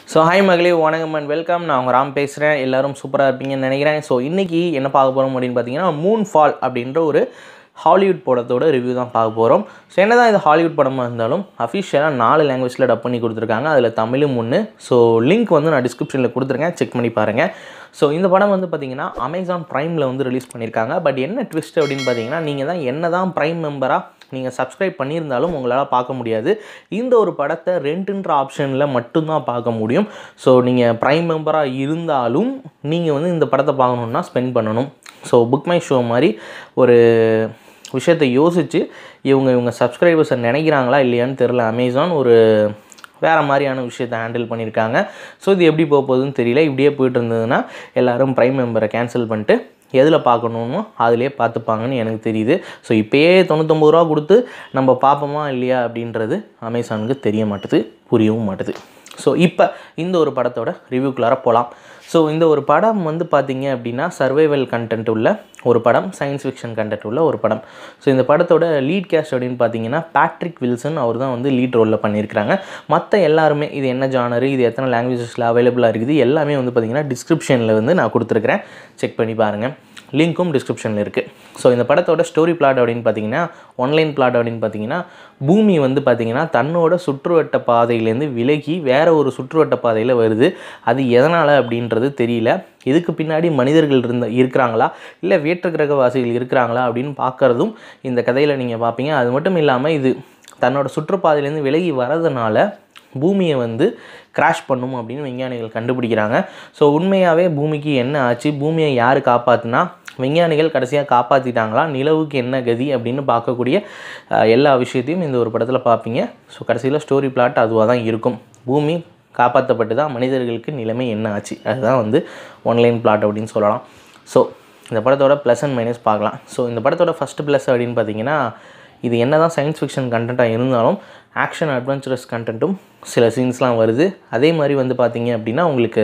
so hi மகளே வணக்கம் and welcome நான் உங்கள் ராம் பேசுகிறேன் எல்லாரும் சூப்பராக இருப்பீங்கன்னு நினைக்கிறேன் ஸோ இன்றைக்கி என்ன பார்க்க போகிறோம் அப்படின்னு பார்த்தீங்கன்னா மூன் ஃபால் அப்படின்ற ஒரு ஹாலிவுட் படத்தோட ரிவ்யூ தான் பார்க்க போகிறோம் ஸோ என்ன தான் இது ஹாலிவுட் படமாக இருந்தாலும் அஃபிஷியலாக நாலு லாங்குவேஜில் டப் பண்ணி கொடுத்துருக்காங்க அதில் தமிழும் ஒன்று ஸோ லிங்க் வந்து நான் டிஸ்கிரிப்ஷனில் கொடுத்துருக்கேன் செக் பண்ணி பாருங்கள் ஸோ இந்த படம் வந்து பார்த்திங்கன்னா அமேசான் ப்ரைமில் வந்து ரிலீஸ் பண்ணியிருக்காங்க பட் என்ன ட்விஸ்ட் அப்படின்னு பார்த்தீங்கன்னா நீங்கள் தான் என்ன தான் ப்ரைம் மெம்பராக நீங்கள் சப்ஸ்கிரைப் பண்ணியிருந்தாலும் உங்களால் பார்க்க முடியாது இந்த ஒரு படத்தை ரெண்டுன்ற ஆப்ஷனில் மட்டும்தான் பார்க்க முடியும் ஸோ நீங்கள் ப்ரைம் மெம்பராக இருந்தாலும் நீங்கள் வந்து இந்த படத்தை பார்க்கணுன்னா ஸ்பெண்ட் பண்ணணும் ஸோ புக் மை ஷோ மாதிரி ஒரு விஷயத்தை யோசித்து இவங்க இவங்க சப்ஸ்கிரைபர்ஸை நினைக்கிறாங்களா இல்லையான்னு தெரில அமேசான் ஒரு வேறு மாதிரியான விஷயத்தை ஹேண்டில் பண்ணியிருக்காங்க ஸோ இது எப்படி போக போகுதுன்னு தெரியல இப்படியே போயிட்டு இருந்ததுன்னா எல்லோரும் ப்ரைம் மெம்பரை கேன்சல் பண்ணிட்டு எதில் பார்க்கணுமோ அதிலே பார்த்துப்பாங்கன்னு எனக்கு தெரியுது ஸோ இப்போயே தொண்ணூத்தொம்பது ரூபா கொடுத்து நம்ம பார்ப்போமா இல்லையா அப்படின்றது அமேசானுக்கு தெரிய மாட்டுது புரியவும் மாட்டுது ஸோ இப்போ இந்த ஒரு படத்தோட ரிவ்யூக்குள்ளார போகலாம் ஸோ இந்த ஒரு படம் வந்து பார்த்திங்க அப்படின்னா சர்வைவல் கண்டென்ட் உள்ள ஒரு படம் சயின்ஸ் ஃபிக்ஷன் கண்டென்ட் உள்ள ஒரு படம் ஸோ இந்த படத்தோட லீட் கேஸ்ட் அப்படின்னு பார்த்தீங்கன்னா பேட்ரிக் வில்சன் அவர் தான் வந்து லீட் ரோலில் பண்ணியிருக்கிறாங்க மற்ற எல்லாருமே இது என்ன ஜானரு இது எத்தனை லாங்குவேஜஸில் அவைலபிளாக இருக்குது எல்லாமே வந்து பார்த்திங்கன்னா டிஸ்கிரிப்ஷனில் வந்து நான் கொடுத்துருக்குறேன் செக் பண்ணி பாருங்கள் லிங்க்கும் டிஸ்கிரிப்ஷனில் இருக்குது ஸோ இந்த படத்தோட ஸ்டோரி பிளாட் அப்படின்னு பார்த்தீங்கன்னா ஒன்லைன் பிளாட் அப்படின்னு பார்த்தீங்கன்னா பூமி வந்து பார்த்திங்கன்னா தன்னோட சுற்றுவட்ட பாதையிலேருந்து விலகி வேறு ஒரு சுற்றுவட்ட பாதையில் வருது அது எதனால் அப்படின்றது தெரியல இதுக்கு பின்னாடி மனிதர்கள் இருந்த இருக்கிறாங்களா இல்லை வேற்று கிரகவாசிகள் இருக்கிறாங்களா அப்படின்னு பார்க்குறதும் இந்த கதையில் நீங்கள் பார்ப்பீங்க அது மட்டும் இல்லாமல் இது தன்னோட சுற்றுப்பாதையிலேருந்து விலகி வரதுனால பூமியை வந்து கிராஷ் பண்ணும் அப்படின்னு விஞ்ஞானிகள் கண்டுபிடிக்கிறாங்க ஸோ உண்மையாகவே பூமிக்கு என்ன ஆச்சு பூமியை யார் காப்பாற்றினா விஞ்ஞானிகள் கடைசியாக காப்பாற்றிட்டாங்களா நிலவுக்கு என்ன கதி அப்படின்னு பார்க்கக்கூடிய அஹ், எல்லா விஷயத்தையும் இந்த ஒரு படத்தில் பார்ப்பீங்க ஸோ கடைசியில் ஸ்டோரி பிளாட் அதுவாக தான் இருக்கும் பூமி காப்பாற்றப்பட்டு தான் மனிதர்களுக்கு நிலைமை என்ன ஆச்சு அதுதான் வந்து ஒன்லைன் பிளாட் அப்படின்னு சொல்லலாம் ஸோ இந்த படத்தோட ப்ளஸ் அண்ட் மைனஸ் பார்க்கலாம் ஸோ இந்த படத்தோட ஃபஸ்ட்டு ப்ளஸ் அப்படின்னு பார்த்தீங்கன்னா இது என்ன தான் சயின்ஸ் ஃபிக்ஷன் கண்டென்ட்டாக இருந்தாலும் ஆக்ஷன் அட்வென்ச்சரஸ் கண்டென்ட்டும் சில சீன்ஸ்லாம் வருது அதே மாதிரி வந்து பார்த்தீங்க அப்படின்னா உங்களுக்கு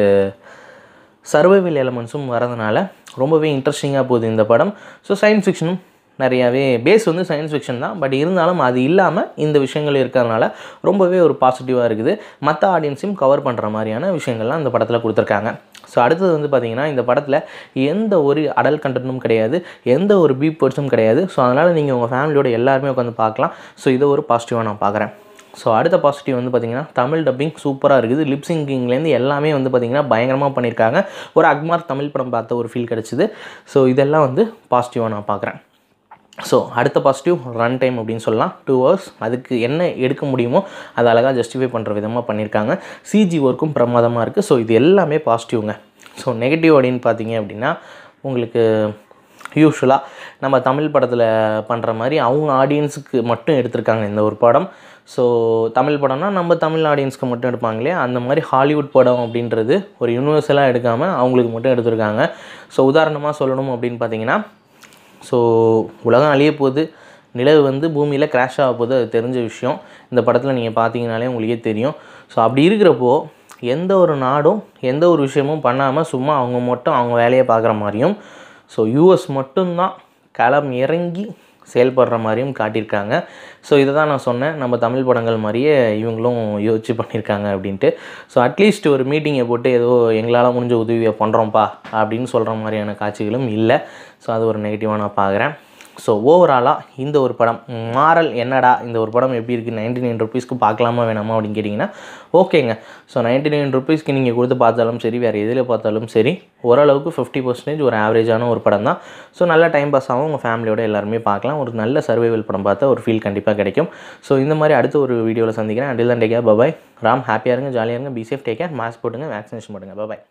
சர்வைவல் எலமெண்ட்ஸும் வரதுனால ரொம்பவே இன்ட்ரெஸ்டிங்காக போகுது இந்த படம் ஸோ சயின்ஸ் ஃபிக்ஷனும் நிறையாவே பேஸ் வந்து சயின்ஸ் ஃபிக்ஷன் தான் பட் இருந்தாலும் அது இல்லாமல் இந்த விஷயங்கள் இருக்கிறதுனால ரொம்பவே ஒரு பாசிட்டிவாக இருக்குது மற்ற ஆடியன்ஸையும் கவர் பண்ணுற மாதிரியான விஷயங்கள்லாம் இந்த படத்தில் கொடுத்துருக்காங்க ஸோ அடுத்தது வந்து பார்த்திங்கன்னா இந்த படத்தில் எந்த ஒரு அடல் கண்டென்ட்டும் கிடையாது எந்த ஒரு பீப் வேர்ட்ஸும் கிடையாது ஸோ அதனால் நீங்கள் உங்கள் ஃபேமிலியோட எல்லாருமே உட்காந்து பார்க்கலாம் ஸோ இதை ஒரு பாசிட்டிவாக நான் பார்க்குறேன் ஸோ அடுத்த பாசிட்டிவ் வந்து பார்த்திங்கன்னா தமிழ் டப்பிங் சூப்பராக இருக்குது லிப்ஸிங்கிங்லேருந்து எல்லாமே வந்து பார்த்திங்கன்னா பயங்கரமாக பண்ணியிருக்காங்க ஒரு அக்மார் தமிழ் படம் பார்த்த ஒரு ஃபீல் கிடச்சிது ஸோ இதெல்லாம் வந்து பாசிட்டிவாக நான் பார்க்குறேன் ஸோ அடுத்த பாசிட்டிவ் ரன் டைம் அப்படின்னு சொல்லலாம் டூ ஹவர்ஸ் அதுக்கு என்ன எடுக்க முடியுமோ அதை அழகாக ஜஸ்டிஃபை பண்ணுற விதமாக பண்ணியிருக்காங்க சிஜி ஒர்க்கும் பிரமாதமாக இருக்குது ஸோ இது எல்லாமே பாசிட்டிவ்ங்க ஸோ நெகட்டிவ் அப்படின்னு பார்த்தீங்க அப்படின்னா உங்களுக்கு யூஸ்வலாக நம்ம தமிழ் படத்தில் பண்ணுற மாதிரி அவங்க ஆடியன்ஸுக்கு மட்டும் எடுத்திருக்காங்க இந்த ஒரு படம் ஸோ தமிழ் படம்னா நம்ம தமிழ் ஆடியன்ஸ்க்கு மட்டும் எடுப்பாங்களே அந்த மாதிரி ஹாலிவுட் படம் அப்படின்றது ஒரு யூனிவர்சலாக எடுக்காமல் அவங்களுக்கு மட்டும் எடுத்திருக்காங்க ஸோ உதாரணமாக சொல்லணும் அப்படின்னு பார்த்தீங்கன்னா ஸோ உலகம் அழிய போகுது நிலவு வந்து பூமியில் கிராஷ் ஆக போகுது அது தெரிஞ்ச விஷயம் இந்த படத்தில் நீங்கள் பார்த்தீங்கனாலே உங்களுக்கே தெரியும் ஸோ அப்படி இருக்கிறப்போ எந்த ஒரு நாடும் எந்த ஒரு விஷயமும் பண்ணாமல் சும்மா அவங்க மட்டும் அவங்க வேலையை பார்க்குற மாதிரியும் ஸோ யூஎஸ் மட்டும்தான் களம் இறங்கி செயல்படுற மாதிரியும் காட்டியிருக்காங்க ஸோ இதை தான் நான் சொன்னேன் நம்ம தமிழ் படங்கள் மாதிரியே இவங்களும் யோசிச்சு பண்ணியிருக்காங்க அப்படின்ட்டு ஸோ அட்லீஸ்ட் ஒரு மீட்டிங்கை போட்டு ஏதோ எங்களால் முடிஞ்ச உதவியை பண்ணுறோம்ப்பா அப்படின்னு சொல்கிற மாதிரியான காட்சிகளும் இல்லை ஸோ அது ஒரு நெகட்டிவாக நான் பார்க்குறேன் ஸோ ஓவராலாக இந்த ஒரு படம் மாறல் என்னடா இந்த ஒரு படம் எப்படி இருக்குது நைன்டி நைன் ருபீஸ்க்கு பார்க்கலாமா வேணாமா அப்படின்னு கேட்டிங்கன்னா ஓகேங்க ஸோ நைன்டி நைன் ருபீஸ்க்கு நீங்கள் கொடுத்து பார்த்தாலும் சரி வேறு எதில் பார்த்தாலும் சரி ஓரளவுக்கு ஃபிஃப்டி பர்சன்டேஜ் ஒரு ஆவரேஜான ஒரு படம் தான் ஸோ நல்ல டைம் பாஸ் ஆகும் உங்கள் ஃபேமிலியோட எல்லாருமே பார்க்கலாம் ஒரு நல்ல சர்வைவல் படம் பார்த்தா ஒரு ஃபீல் கண்டிப்பாக கிடைக்கும் ஸோ இந்த மாதிரி அடுத்த ஒரு வீடியோவில் சந்திக்கிறேன் அண்டில் தான் டேக்கா பபாய் ராம் ஹாப்பியாக இருங்க ஜாலியாக இருங்க be safe take care mask போட்டுங்க வேக்சினேஷன் போட்டுங்க பபாய்